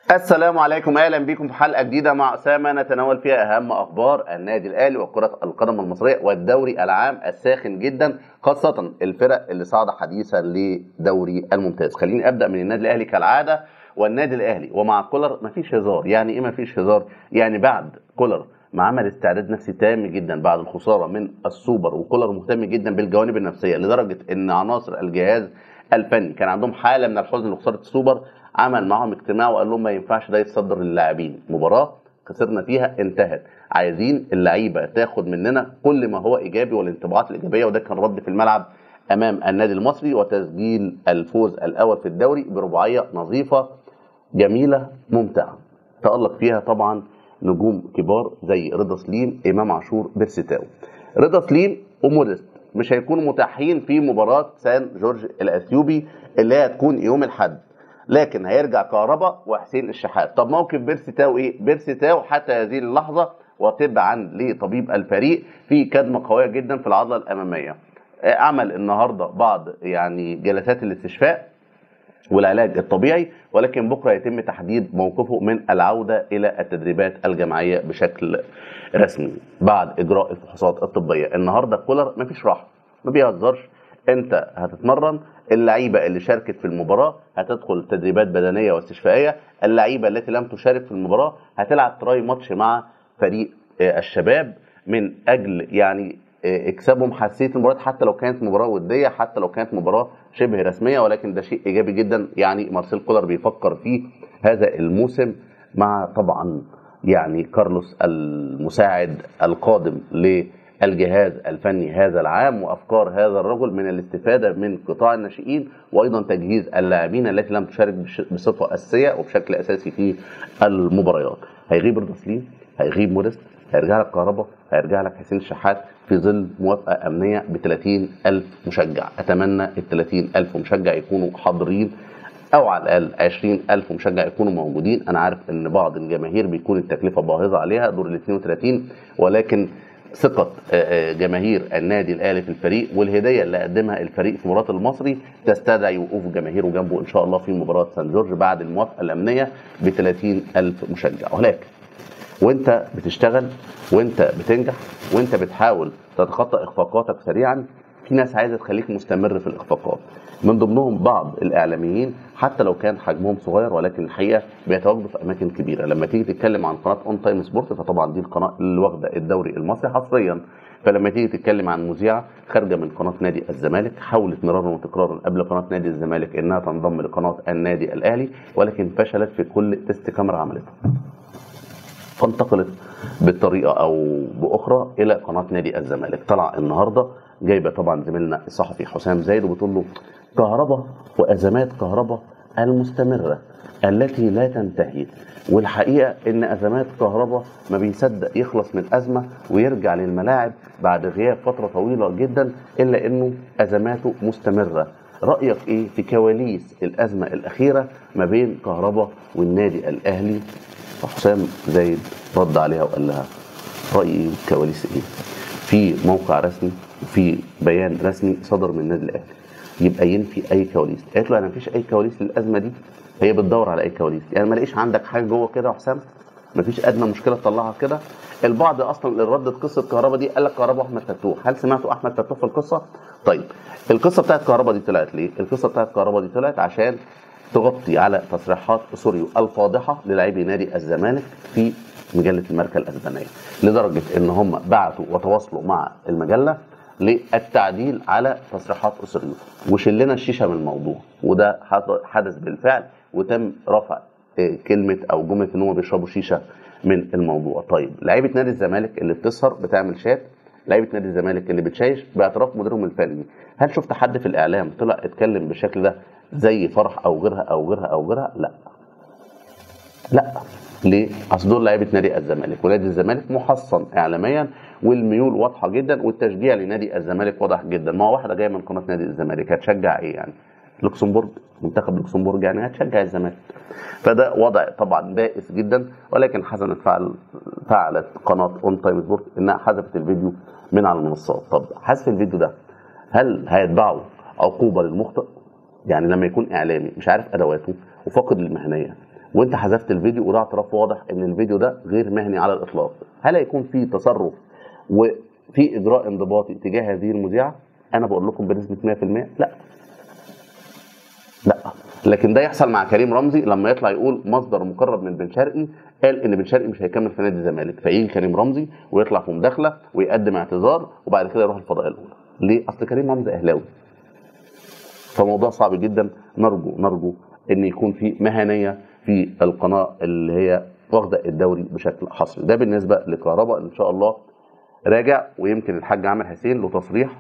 السلام عليكم اهلا بكم في حلقه جديده مع اسامه نتناول فيها اهم اخبار النادي الاهلي وكره القدم المصريه والدوري العام الساخن جدا خاصه الفرق اللي صعد حديثا لدوري الممتاز خليني ابدا من النادي الاهلي كالعاده والنادي الاهلي ومع كولر مفيش هزار يعني ايه مفيش هزار يعني بعد كولر ما عمل استعداد نفسي تام جدا بعد الخساره من السوبر وكولر مهتم جدا بالجوانب النفسيه لدرجه ان عناصر الجهاز الفني كان عندهم حاله من الحزن لخساره السوبر عمل معاهم اجتماع وقال لهم ما ينفعش ده يتصدر للاعبين مباراه خسرنا فيها انتهت عايزين اللعيبه تاخد مننا كل ما هو ايجابي والانطباعات الايجابيه وده كان رد في الملعب امام النادي المصري وتسجيل الفوز الاول في الدوري برباعيه نظيفه جميله ممتعه تالق فيها طبعا نجوم كبار زي رضا سليم امام عاشور بيرسيتاو رضا سليم وموديست مش هيكونوا متاحين في مباراه سان جورج الاثيوبي اللي هي هتكون يوم الاحد لكن هيرجع كهربا وحسين الشحات طب موقف بيرسي تاو ايه بيرسي تاو حتى هذه اللحظه وتبعا لطبيب الفريق في كدمه قويه جدا في العضله الاماميه عمل النهارده بعض يعني جلسات الاستشفاء والعلاج الطبيعي ولكن بكره يتم تحديد موقفه من العوده الى التدريبات الجماعيه بشكل رسمي بعد اجراء الفحوصات الطبيه النهارده كولر مفيش راحه ما بيهزرش انت هتتمرن اللعيبه اللي شاركت في المباراه هتدخل تدريبات بدنيه واستشفائيه اللعيبه التي لم تشارك في المباراه هتلعب تراي ماتش مع فريق الشباب من اجل يعني اكسبهم حساسيه المباراه حتى لو كانت مباراه وديه حتى لو كانت مباراه شبه رسميه ولكن ده شيء ايجابي جدا يعني مارسيل كولر بيفكر فيه هذا الموسم مع طبعا يعني كارلوس المساعد القادم للجهاز الفني هذا العام وافكار هذا الرجل من الاستفاده من قطاع الناشئين وايضا تجهيز اللاعبين التي لم تشارك بصفه اساسيه وبشكل اساسي في المباريات هيغيب رضا سليم هيغيب موديست هيرجع لك كهربا هيرجع لك حسين الشحات في ظل موافقه امنيه ب 30 الف مشجع اتمنى ال 30 الف مشجع يكونوا حاضرين او على الاقل 20 الف مشجع يكونوا موجودين انا عارف ان بعض الجماهير بيكون التكلفه باهظه عليها دور ال 32 ولكن ثقة جماهير النادي الأهلي في الفريق والهدية اللي قدمها الفريق في مباراة المصري تستدعي وقوف جماهيره جنبه إن شاء الله في مباراة سان جورج بعد الموافقة الأمنية ب 30 ألف مشجع ولكن وانت بتشتغل وانت بتنجح وانت بتحاول تتخطى اخفاقاتك سريعا في ناس عايزه تخليك مستمر في الاخفاقات من ضمنهم بعض الاعلاميين حتى لو كان حجمهم صغير ولكن الحقيقه بيتواجدوا في اماكن كبيره لما تيجي تتكلم عن قناه اون تايم سبورت فطبعا دي القناه اللي واخده الدوري المصري حصريا فلما تيجي تتكلم عن مذيعه خارجه من قناه نادي الزمالك حاولت مرارا وتكرارا قبل قناه نادي الزمالك انها تنضم لقناه النادي الاهلي ولكن فشلت في كل تيست كاميرا عملته فانتقلت بطريقه او باخرى الى قناه نادي الزمالك طلع النهارده جايبه طبعا زميلنا الصحفي حسام زايد وبتقول له كهرباء وازمات كهرباء المستمره التي لا تنتهي والحقيقه ان ازمات كهرباء ما بيصدق يخلص من ازمه ويرجع للملاعب بعد غياب فتره طويله جدا الا انه ازماته مستمره رايك ايه في كواليس الازمه الاخيره ما بين كهرباء والنادي الاهلي فحسام زايد رد عليها وقال لها رايي كواليس ايه في موقع رسمي وفي بيان رسمي صدر من النادي الاهلي يبقى ينفي اي كواليس قالت له انا مفيش اي كواليس للازمه دي هي بتدور على اي كواليس يعني ما لقيش عندك حاجه جوه كده يا حسام مفيش ادنى مشكله تطلعها كده البعض اصلا اللي ردت قصه كهربا دي قال لك كهربا احمد فتوح هل سمعتوا احمد فتوح في القصه طيب القصه بتاعت كهربا دي طلعت ليه القصه بتاعت كهربا دي طلعت عشان تغطي على تصريحات سوريو الفاضحه للاعبي نادي الزمالك في مجله الماركه الاسبانيه لدرجه ان هم بعتوا وتواصلوا مع المجله للتعديل على تصريحات اسوريو وشلنا الشيشه من الموضوع وده حدث بالفعل وتم رفع كلمه او جمله ان هم بيشربوا شيشه من الموضوع طيب لعيبه نادي الزمالك اللي بتسهر بتعمل شات لعيبه نادي الزمالك اللي بتشايش باعتراف مديرهم الفني هل شفت حد في الاعلام طلع اتكلم بالشكل ده زي فرح او غيرها او غيرها او غيرها لا لا ليه؟ اصل دول لعيبه نادي الزمالك ونادي الزمالك محصن اعلاميا والميول واضحه جدا والتشجيع لنادي الزمالك واضح جدا ما هو واحده جايه من قناه نادي الزمالك هتشجع ايه يعني؟ لوكسمبورج منتخب لوكسمبورج يعني هتشجع الزمالك فده وضع طبعا بائس جدا ولكن حسنت فعل فعلت قناه اون تايم سبورت انها حذفت الفيديو من على المنصات طب حذف الفيديو ده هل هيتبعوا عقوبه للمخطئ يعني لما يكون اعلامي مش عارف ادواته وفاقد للمهنيه وانت حذفت الفيديو وده اعتراف واضح ان الفيديو ده غير مهني على الاطلاق هل هيكون في تصرف وفي اجراء انضباطي تجاه هذه المذيعه انا بقول لكم بنسبه 100% لا لا لكن ده يحصل مع كريم رمزي لما يطلع يقول مصدر مقرب من بن شرقي قال ان بن شرقي مش هيكمل في نادي الزمالك فيجي كريم رمزي ويطلع في مداخله ويقدم اعتذار وبعد كده يروح الفضائيه الاولى ليه اصل كريم رمزي اهلاوي فموضوع صعب جدا نرجو نرجو ان يكون في مهنيه في القناه اللي هي واخده الدوري بشكل حصري ده بالنسبه لكهرباء ان شاء الله راجع ويمكن الحاج عامر حسين له تصريح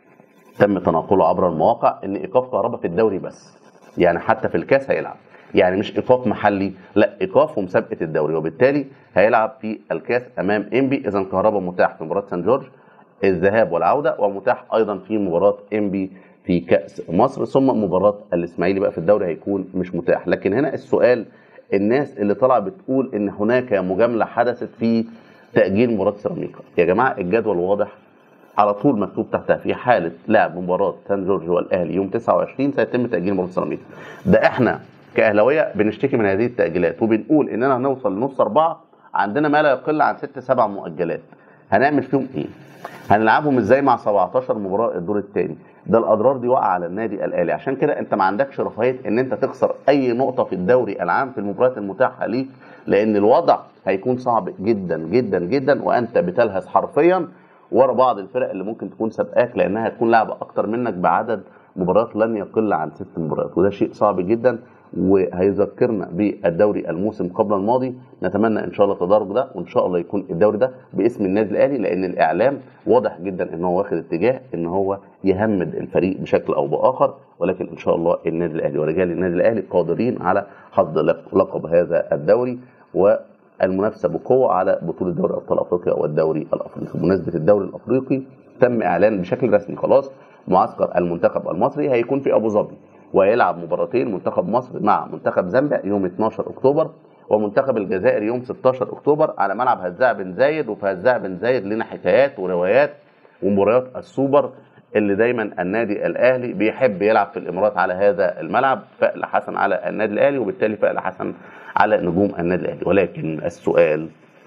تم تناقله عبر المواقع ان ايقاف كهرباء في الدوري بس يعني حتى في الكاس هيلعب يعني مش ايقاف محلي لا ايقاف ومسابقه الدوري وبالتالي هيلعب في الكاس امام انبي اذا كهرباء متاح في مباراه سان جورج الذهاب والعوده ومتاح ايضا في مباراه انبي في كاس مصر ثم مباراه الاسماعيلي بقى في الدوري هيكون مش متاح لكن هنا السؤال الناس اللي طالعه بتقول ان هناك مجامله حدثت في تاجيل مباراه سيراميكا يا جماعه الجدول واضح على طول مكتوب تحتها في حاله لعب مباراه سان جورج والاهلي يوم 29 سيتم تاجيل مباراه سيراميكا ده احنا كاهلاويه بنشتكي من هذه التاجيلات وبنقول اننا هنوصل لنص اربعه عندنا ما لا يقل عن ست سبع مؤجلات هنعمل فيهم ايه؟ هنلعبهم ازاي مع 17 مباراه الدور الثاني ده الاضرار دي واقعه على النادي الاهلي عشان كده انت ما عندكش رفاهيه ان انت تخسر اي نقطه في الدوري العام في المباريات المتاحه ليك لان الوضع هيكون صعب جدا جدا جدا وانت بتلهث حرفيا ورا بعض الفرق اللي ممكن تكون سابقاك لانها هتكون لاعبه اكتر منك بعدد مباريات لن يقل عن ست مباريات وده شيء صعب جدا وهيذكرنا بالدوري الموسم قبل الماضي نتمنى ان شاء الله التدرج ده وان شاء الله يكون الدوري ده باسم النادي الاهلي لان الاعلام واضح جدا ان هو واخد اتجاه ان هو يهمد الفريق بشكل او باخر ولكن ان شاء الله النادي الاهلي ورجال النادي الاهلي قادرين على حصد لقب هذا الدوري والمنافسه بقوه على بطوله دوري ابطال افريقيا والدوري الافريقي بمناسبه الدوري الافريقي تم اعلان بشكل رسمي خلاص معسكر المنتخب المصري هيكون في ابو ظبي ويلعب مباراتين منتخب مصر مع منتخب زامبيا يوم 12 اكتوبر ومنتخب الجزائر يوم 16 اكتوبر على ملعب هزاع بن زايد وفي هزاع بن زايد لنا حكايات وروايات ومباريات السوبر اللي دايما النادي الاهلي بيحب يلعب في الامارات على هذا الملعب فأل حسن على النادي الاهلي وبالتالي فأل حسن على نجوم النادي الاهلي ولكن السؤال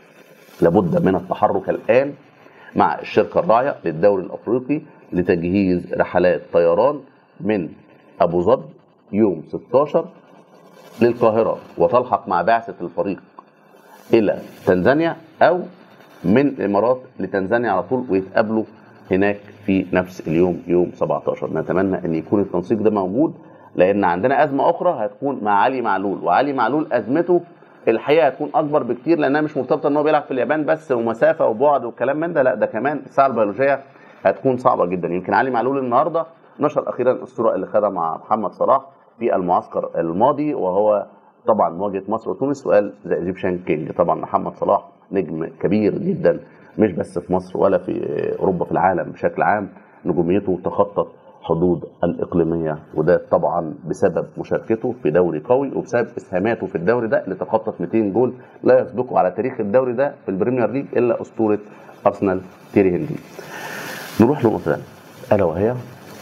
لابد من التحرك الان مع الشركه الراعيه للدوري الافريقي لتجهيز رحلات طيران من ابو ظبي يوم 16 للقاهره وتلحق مع بعثه الفريق الى تنزانيا او من الامارات لتنزانيا على طول ويتقابلوا هناك في نفس اليوم يوم 17 نتمنى ان يكون التنسيق ده موجود لان عندنا ازمه اخرى هتكون مع علي معلول وعلي معلول ازمته الحقيقه هتكون اكبر بكتير لانها مش مرتبطه ان هو بيلعب في اليابان بس ومسافه وبعد والكلام من ده لا ده كمان الساعه البيولوجيه هتكون صعبه جدا يمكن علي معلول النهارده نشر اخيرا الصوره اللي خدها مع محمد صلاح في المعسكر الماضي وهو طبعا مواجهه مصر وتونس وقال ذا ايجيبشن كينج طبعا محمد صلاح نجم كبير جدا مش بس في مصر ولا في اوروبا في العالم بشكل عام نجوميته تخطت حدود الإقليمية وده طبعا بسبب مشاركته في دوري قوي وبسبب إسهاماته في الدوري ده اللي تخطت 200 جول لا يسبقه على تاريخ الدوري ده في البريمير ليج إلا أسطورة أرسنال تيري هنري نروح لنقطة ثانية ألا وهي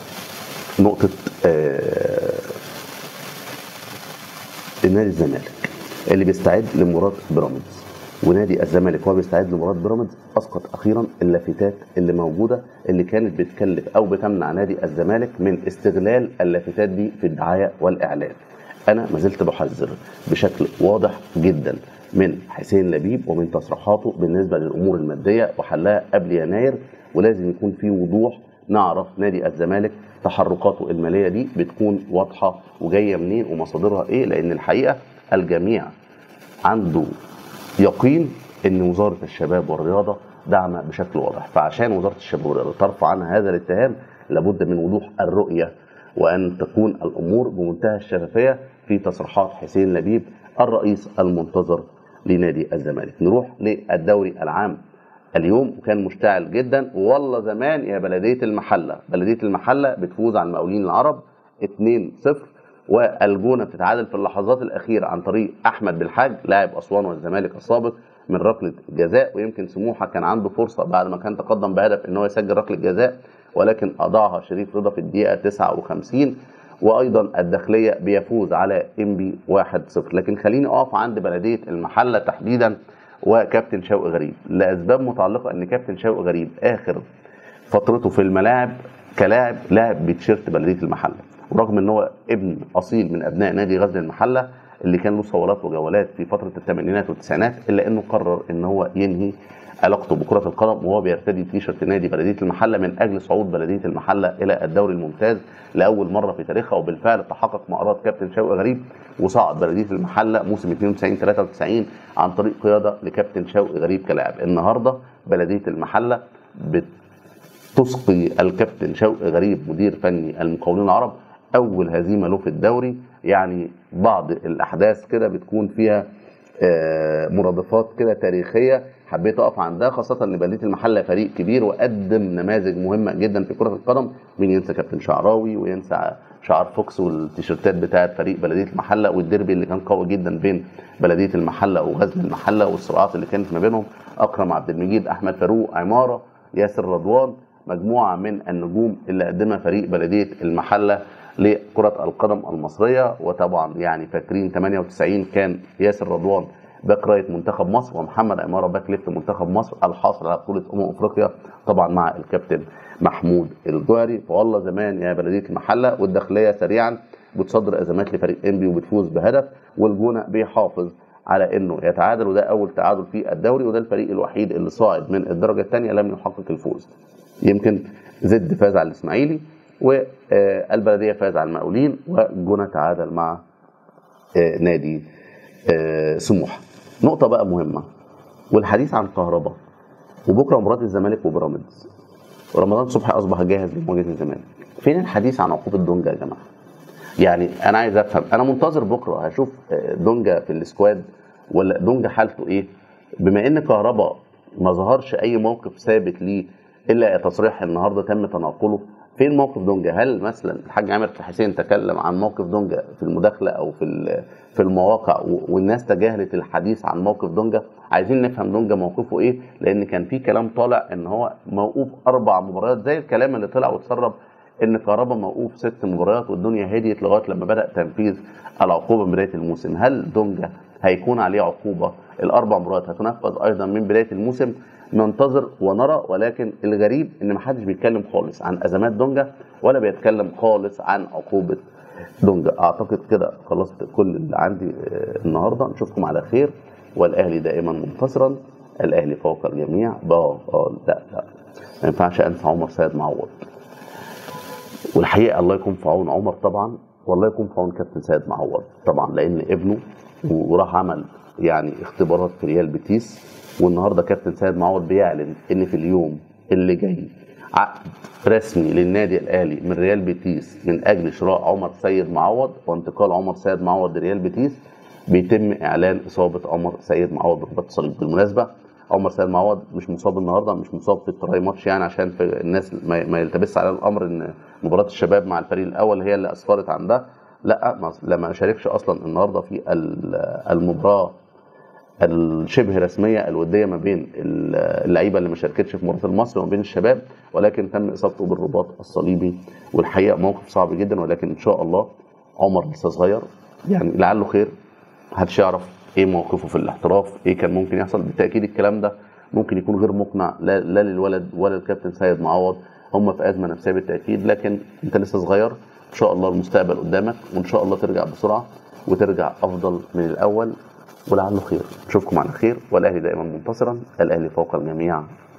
نقطة آه النادي الزمالك اللي بيستعد لمباراة بيراميدز ونادي الزمالك وهو بيستعد لمباراه بيراميدز اسقط اخيرا اللافتات اللي موجوده اللي كانت بتكلف او بتمنع نادي الزمالك من استغلال اللافتات دي في الدعايه والاعلان. انا ما زلت بحذر بشكل واضح جدا من حسين لبيب ومن تصريحاته بالنسبه للامور الماديه وحلها قبل يناير ولازم يكون في وضوح نعرف نادي الزمالك تحركاته الماليه دي بتكون واضحه وجايه منين ومصادرها ايه لان الحقيقه الجميع عنده يقين ان وزاره الشباب والرياضه داعمه بشكل واضح فعشان وزاره الشباب والرياضه ترفع عنها هذا الاتهام لابد من وضوح الرؤيه وان تكون الامور بمنتهى الشفافيه في تصريحات حسين لبيب الرئيس المنتظر لنادي الزمالك نروح للدوري العام اليوم وكان مشتعل جدا والله زمان يا بلديه المحله بلديه المحله بتفوز على المقاولين العرب 2-0 والجونه بتتعادل في اللحظات الاخيره عن طريق احمد بالحاج لاعب اسوان والزمالك السابق من ركله جزاء ويمكن سموحه كان عنده فرصه بعد ما كان تقدم بهدف ان هو يسجل ركله جزاء ولكن اضاعها شريف رضا في الدقيقه 59 وايضا الداخليه بيفوز على انبي 1-0 لكن خليني اقف عند بلديه المحله تحديدا وكابتن شوقي غريب لاسباب متعلقه ان كابتن شوقي غريب اخر فترته في الملاعب كلاعب لعب بتيشيرت بلديه المحله ورغم ان هو ابن اصيل من ابناء نادي غزل المحله اللي كان له صولات وجولات في فتره الثمانينات والتسعينات الا انه قرر ان هو ينهي علاقته بكره القدم وهو بيرتدي تيشرت نادي بلديه المحله من اجل صعود بلديه المحله الى الدوري الممتاز لاول مره في تاريخها وبالفعل تحقق ما اراد كابتن شوقي غريب وصعد بلديه المحله موسم 92 93 عن طريق قياده لكابتن شوقي غريب كلاعب النهارده بلديه المحله بت تسقي الكابتن شوقي غريب مدير فني المقاولين العرب اول هزيمه له في الدوري يعني بعض الاحداث كده بتكون فيها آه، مرادفات كده تاريخيه حبيت اقف عندها خاصه ان بلديه المحله فريق كبير وقدم نماذج مهمه جدا في كره القدم مين ينسى كابتن شعراوي وينسى شعر فوكس والتيشيرتات بتاعه فريق بلديه المحله والديربي اللي كان قوي جدا بين بلديه المحله وغزل المحله والصراعات اللي كانت ما بينهم اكرم عبد المجيد احمد فاروق عماره ياسر رضوان مجموعه من النجوم اللي قدمها فريق بلديه المحله لكره القدم المصريه وطبعا يعني فاكرين 98 كان ياسر رضوان باك رايت منتخب مصر ومحمد عماره باك ليفت منتخب مصر الحاصل على بطوله امم افريقيا طبعا مع الكابتن محمود الجوهري فوالله زمان يا بلديه المحله والداخليه سريعا بتصدر ازمات لفريق انبي وبتفوز بهدف والجونه بيحافظ على انه يتعادل وده اول تعادل في الدوري وده الفريق الوحيد اللي صاعد من الدرجه الثانيه لم يحقق الفوز يمكن زد فاز على الاسماعيلي والبلديه فاز على المقاولين والجونه تعادل مع آه، نادي آه، سموحه نقطه بقى مهمه والحديث عن كهرباء وبكره مباراه الزمالك وبيراميدز ورمضان صبحي اصبح جاهز لمواجهه الزمالك فين الحديث عن عقوبه دونجا يا جماعه يعني انا عايز افهم انا منتظر بكره هشوف آه، دونجا في السكواد ولا دونجا حالته ايه بما ان كهربا ما ظهرش اي موقف ثابت ليه الا تصريح النهارده تم تناقله فين موقف دونجا هل مثلا الحاج عامر حسين تكلم عن موقف دونجا في المداخله او في ال- في المواقع و- والناس تجاهلت الحديث عن موقف دونجا عايزين نفهم دونجا موقفه ايه لان كان في كلام طالع ان هو موقوف اربع مباريات زي الكلام اللي طلع واتسرب ان كهربا موقوف ست مباريات والدنيا هديت لغايه لما بدا تنفيذ العقوبه من بدايه الموسم هل دونجا هيكون عليه عقوبه الاربع مباريات هتنفذ ايضا من بدايه الموسم ننتظر ونرى ولكن الغريب ان محدش بيتكلم خالص عن ازمات دونجا ولا بيتكلم خالص عن عقوبه دونجا اعتقد كده خلصت كل اللي عندي آه، النهارده نشوفكم على خير والاهلي دائما منتصرا الاهلي فوق الجميع با آه، لا لا ما ينفعش انسى عمر سيد معوض والحقيقه الله يكون في عون عمر طبعا والله يكون في عون كابتن سيد معوض طبعا لان ابنه وراح عمل يعني اختبارات في ريال بيتيس والنهارده كابتن سيد معوض بيعلن ان في اليوم اللي جاي عقد رسمي للنادي الاهلي من ريال بيتيس من اجل شراء عمر سيد معوض وانتقال عمر سيد معوض لريال بيتيس بيتم اعلان اصابه عمر سيد معوض برباط الصليب بالمناسبه عمر سيد معوض مش مصاب النهارده مش مصاب في التراي ماتش يعني عشان في الناس ما ما يلتبس على الامر ان مباراه الشباب مع الفريق الاول هي اللي اسفرت عن ده لا ما- لما شاركش اصلا النهارده في ال- المباراه الشبه رسميه الوديه ما بين اللعيبه اللي ما شاركتش في مباراه المصري وما بين الشباب ولكن تم اصابته بالرباط الصليبي والحقيقه موقف صعب جدا ولكن ان شاء الله عمر لسه صغير يعني لعله خير محدش يعرف ايه موقفه في الاحتراف ايه كان ممكن يحصل بالتاكيد الكلام ده ممكن يكون غير مقنع لا, لا للولد ولا للكابتن سيد معوض هم في ازمه نفسيه بالتاكيد لكن انت لسه صغير ان شاء الله المستقبل قدامك وان شاء الله ترجع بسرعه وترجع افضل من الاول ولعله خير نشوفكم على خير والاهلي دائما منتصرا الاهلي فوق الجميع